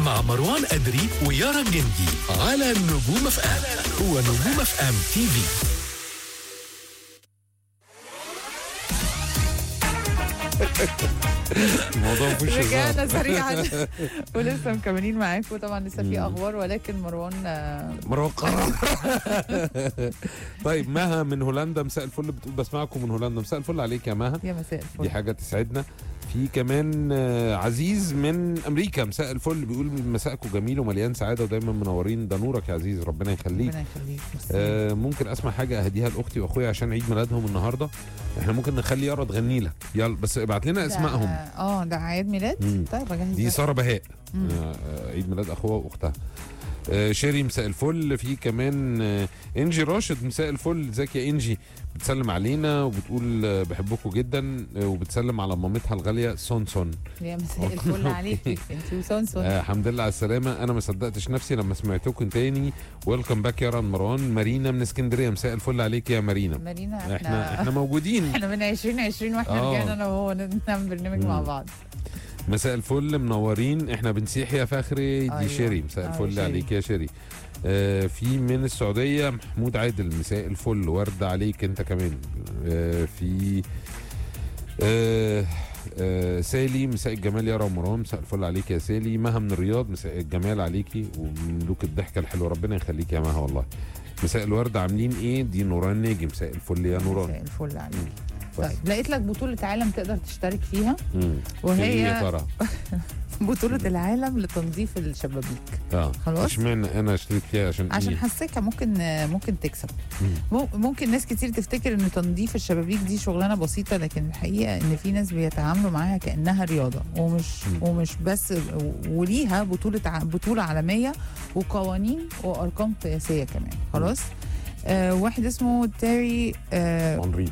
مع مروان أدري ويارا الجندي على نجوم اف ام ونجوم اف ام تي في الموضوع مفيش هزار. رجعنا سريعا ولسه مكملين معاكم طبعا لسه في اخبار ولكن مروان آه، مروان قرر طيب مها من هولندا مساء الفل بتقول بسمعكم من هولندا مساء الفل عليك يا مها يا مساء دي الفل حاجه تسعدنا في كمان آه، عزيز من امريكا مساء الفل بيقول مساءكم جميل ومليان سعاده ودايما منورين ده نورك يا عزيز ربنا يخليك ربنا يخليك ميرسي. آه ممكن اسمع حاجه اهديها لاختي واخويا عشان عيد ميلادهم النهارده احنا ممكن نخلي يارا تغني لك يلا بس ابعت لنا ده- اسمائهم اه ده عيد ميلاد مم. طيب اجهز دي لك. ساره بهاء مم. آه، آه، عيد ميلاد اخوها واختها آه، شيري مساء الفل في كمان آه، انجي راشد مساء الفل ازيك يا انجي بتسلم علينا وبتقول آه، بحبكم جدا آه، وبتسلم على مامتها الغاليه سون سون يا مساء الفل عليكي انت وسونسون آه الحمد لله على السلامه انا ما صدقتش نفسي لما سمعتكم تاني ويلكم باك يا مروان مارينا من اسكندريه مساء الفل عليك يا مارينا مارينا احنا احنا احنا موجودين احنا من 2020 واحنا آه. رجعنا انا وهو نعمل برنامج مع مم. بعض مساء الفل منورين احنا بنسيح يا فخري دي أيوة. شيري مساء آه، الفل شيري. عليك يا شيري آه في من السعوديه محمود عادل مساء الفل ورد عليك انت كمان آه في آه آه سالي مساء الجمال يا رمضان مساء الفل عليك يا سالي مها من الرياض مساء الجمال عليكي وملوك الضحكه الحلوه ربنا يخليك يا مها والله مساء الورد عاملين ايه دي نوران ناجي مساء الفل يا نوران مساء الفل عليكي بس. طيب لقيت لك بطولة عالم تقدر تشترك فيها مم. وهي- في إيه يا ترى بطولة العالم لتنظيف الشبابيك اه خلاص. اشمعنى انا اشترك فيها عشان عشان إيه؟ حسيتها ممكن ممكن تكسب مم. مم- ممكن ناس كتير تفتكر ان تنظيف الشبابيك دي شغلانه بسيطه لكن الحقيقه ان في ناس بيتعاملوا معاها كانها رياضه ومش مم. ومش بس وليها بطوله ع- بطوله عالميه وقوانين وارقام قياسيه كمان خلاص آه واحد اسمه تيري آه انري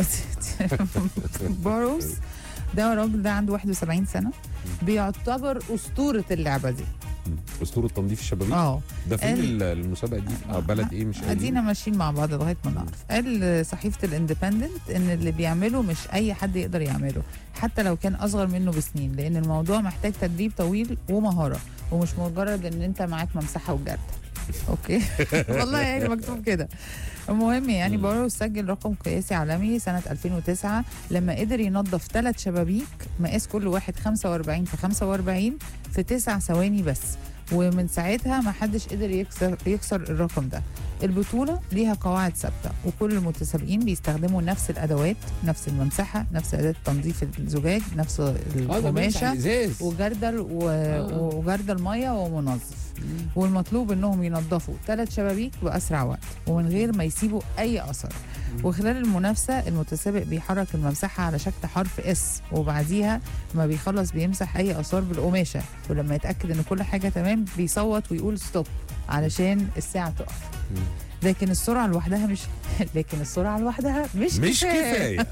باروس ده الراجل ده عنده 71 سنه بيعتبر اسطوره اللعبه دي مم. اسطوره تنظيف الشبابيك اه ده فين قال- ال- المسابقه دي آه بلد ايه مش قايلين؟ ادينا ماشيين مع بعض لغايه ما نعرف قال صحيفه الاندبندنت ان اللي بيعمله مش اي حد يقدر يعمله حتى لو كان اصغر منه بسنين لان الموضوع محتاج تدريب طويل ومهاره ومش مجرد ان انت معاك ممسحه وجرد اوكي والله يعني مكتوب كده المهم يعني مم. بارو سجل رقم قياسي عالمي سنة 2009 لما قدر ينظف ثلاث شبابيك مقاس كل واحد 45 في 45 في تسع ثواني بس ومن ساعتها ما حدش قدر يكسر يكسر الرقم ده البطولة ليها قواعد ثابتة وكل المتسابقين بيستخدموا نفس الأدوات نفس الممسحة نفس أداة تنظيف الزجاج نفس اه ده بيمسح القماشة الازاز وجردل و... آه. وجردل مية ومنظف والمطلوب انهم ينظفوا ثلاث شبابيك باسرع وقت ومن غير ما يسيبوا اي اثر وخلال المنافسه المتسابق بيحرك الممسحه على شكل حرف اس وبعديها ما بيخلص بيمسح اي اثار بالقماشه ولما يتاكد ان كل حاجه تمام بيصوت ويقول ستوب علشان الساعه تقف مم. لكن السرعه لوحدها مش لكن السرعه لوحدها مش, مش كفايه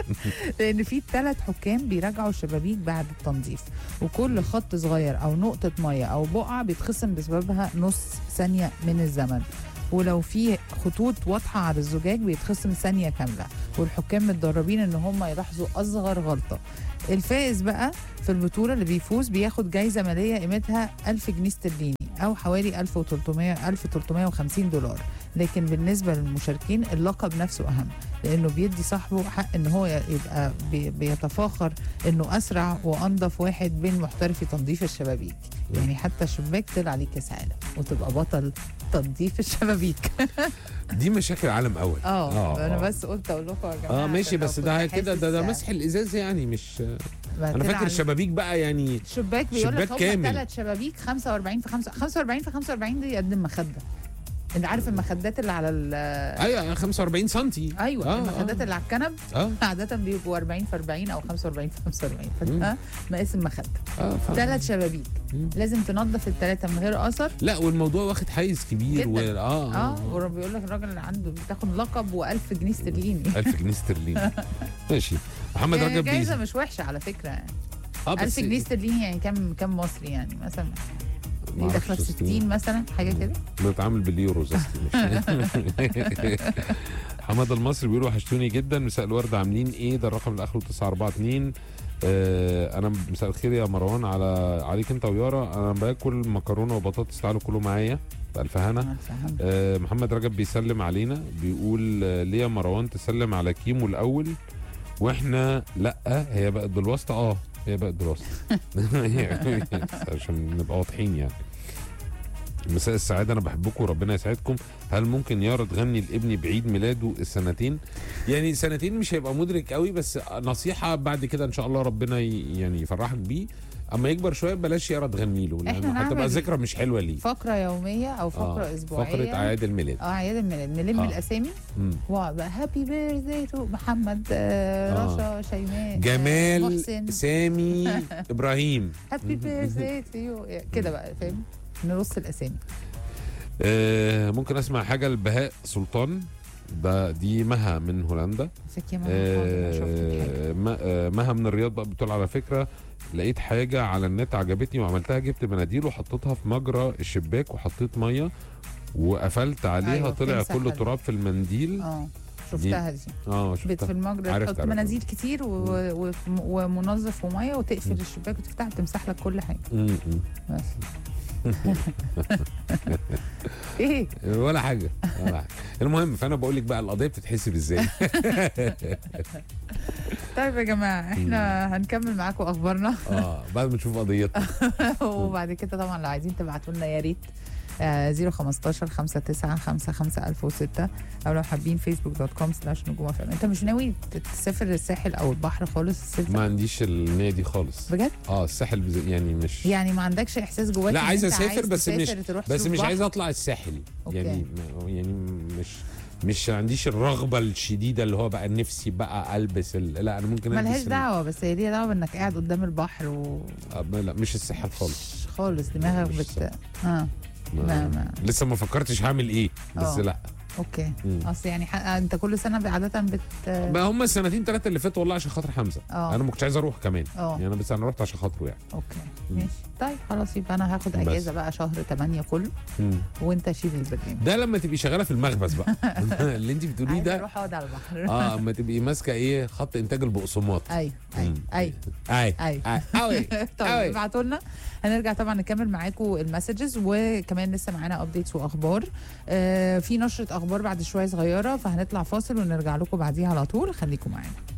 لان في ثلاث حكام بيراجعوا الشبابيك بعد التنظيف وكل خط صغير او نقطه ميه او بقعه بيتخصم بسببها نص ثانيه من الزمن ولو في خطوط واضحه على الزجاج بيتخصم ثانيه كامله والحكام متدربين ان هم يلاحظوا اصغر غلطه الفائز بقى في البطوله اللي بيفوز بياخد جايزه ماليه قيمتها 1000 جنيه استرليني او حوالي 1300 1350 دولار لكن بالنسبه للمشاركين اللقب نفسه اهم لانه بيدي صاحبه حق ان هو يبقى بي- بيتفاخر انه اسرع وانظف واحد بين محترفي تنظيف الشبابيك يعني حتى الشباك طلع عليه كاس عالم وتبقى بطل تنظيف الشبابيك دي مشاكل عالم اول اه انا آه. بس قلت اقول لكم يا جماعه اه ماشي عشان لو بس كنت ده كده ده ده حاسس- مسح الازاز يعني مش ما انا طلع فاكر على- الشبابيك بقى يعني شباك بيقول لك شباك هم كامل. ثلاث شبابيك 45 في 5 45 في 45 دي قد المخده انت عارف المخدات اللي على ال ايوه 45 سم ايوه آه، المخدات آه. اللي على الكنب اه عادة بيبقوا 40 في 40 او 45 في 45 فده مقاس المخدة اه ف- ثلاث شبابيك مم. لازم تنظف الثلاثة من غير اثر لا والموضوع واخد حيز كبير و... جداً. اه اه وبيقول لك الراجل اللي عنده بتاخد لقب و1000 جنيه استرليني 1000 جنيه استرليني ماشي محمد يعني رجب جايزة بيز مش وحشة على فكرة يعني اه 1000 جنيه استرليني يعني كام كام مصري يعني مثلا دي معرفش داخلة في استرليني. 60 مثلا حاجة كده بنتعامل باليوروز اصلي مش حماد المصري بيقول وحشتوني جدا مساء الورد عاملين ايه ده الرقم اللي اخره 942 آه انا مساء الخير يا مروان على عليك انت ويارا انا باكل مكرونه وبطاطس تعالوا كلوا معايا بالف هنا عارفة أهم. آه محمد رجب بيسلم علينا بيقول آه، ليه يا مروان تسلم على كيمو الاول واحنا لا هي بقت بالواسطه اه هي بقت بالواسطه عشان نبقى واضحين يعني مساء السعادة أنا بحبكم وربنا يسعدكم هل ممكن يارا تغني لابني بعيد ميلاده السنتين يعني سنتين مش هيبقى مدرك قوي بس نصيحة بعد كده إن شاء الله ربنا ي- يعني يفرحك بيه أما يكبر شوية بلاش يارا تغني له إحنا لأنه هتبقى نعمل ذكرى مش حلوة ليه فقره يوميه او فقره آه، اسبوعيه فقرة أعياد الميلاد اه اعياد الميلاد نلم آه. الاسامي مم. وبقى هابي بيرثداي تو محمد آه آه. رشا شيماء آه، جمال محسن سامي إبراهيم هابي بيرثداي تو يو كده بقى فاهم نرص الاسامي آه ممكن أسمع حاجة لبهاء سلطان ده دي مها من هولندا ازيك يا ماما حاضر، شفت الحاجة. آه، ما- آه، مها من الرياض بقى بتقول على فكره لقيت حاجه على النت عجبتني وعملتها جبت مناديل وحطيتها في مجرى الشباك وحطيت ميه وقفلت عليها أيوة، طلع بتمسح كل ال- التراب في المنديل اه شفتها دي اه بت في شفتها المجرى عرفت- تحط عرفت. مناديل كتير و... و... ومنظف وميه وتقفل مم. الشباك وتفتح تمسح لك كل حاجه م- م. بس ايه ولا حاجه ولا حاجه المهم فانا بقول لك بقى القضيه بتتحسب ازاي طيب يا جماعه احنا هنكمل معاكم اخبارنا اه بعد ما نشوف قضيتنا وبعد كده طبعا لو عايزين تبعتوا لنا يا ريت آه 015 59 55 1006 او لو حابين فيسبوك دوت كوم سلاش نجوم FM. انت مش ناوي تسافر الساحل او البحر خالص الصيف ما ده؟ عنديش النية دي خالص بجد اه الساحل بز- يعني مش يعني ما عندكش احساس جواك لا إن عايز أنت اسافر بس تسافر مش تروح بس تشوف مش بحر؟ عايز اطلع الساحل أوكي. يعني يعني مش مش عنديش الرغبه الشديده اللي هو بقى نفسي بقى البس ال... لا انا ممكن ملهاش البس ال- دعوه بس هي ليها دعوه بانك قاعد قدام البحر و آه، لا مش الساحل خالص خالص دماغك مش بت صح. اه ما... ما- ما. لسه ما فكرتش هعمل ايه بس آه. لا اوكي مم. اصل يعني ح... انت كل سنه عاده بت بقى هم السنتين ثلاثه اللي فاتوا والله عشان خاطر حمزه آه. انا ما كنتش عايز اروح كمان اه يعني انا بس انا رحت عشان خاطره يعني اوكي مم. ماشي طيب خلاص يبقى انا هاخد بس. اجازه بقى شهر 8 كله مم. وانت شيل البرنامج ده لما تبقي شغاله في المخبز بقى اللي انت بتقوليه عايزه ده اروح اقعد على البحر اه اما تبقي ماسكه ايه خط انتاج البقسماط ايوه ايوه مم. ايوه اي ايوه اي قوي طيب أوي. ابعتوا لنا هنرجع طبعا نكمل معاكم المسجز وكمان لسه معانا ابديتس واخبار آه في نشره اخبار بعد شويه صغيره فهنطلع فاصل ونرجع لكم بعديها على طول خليكم معانا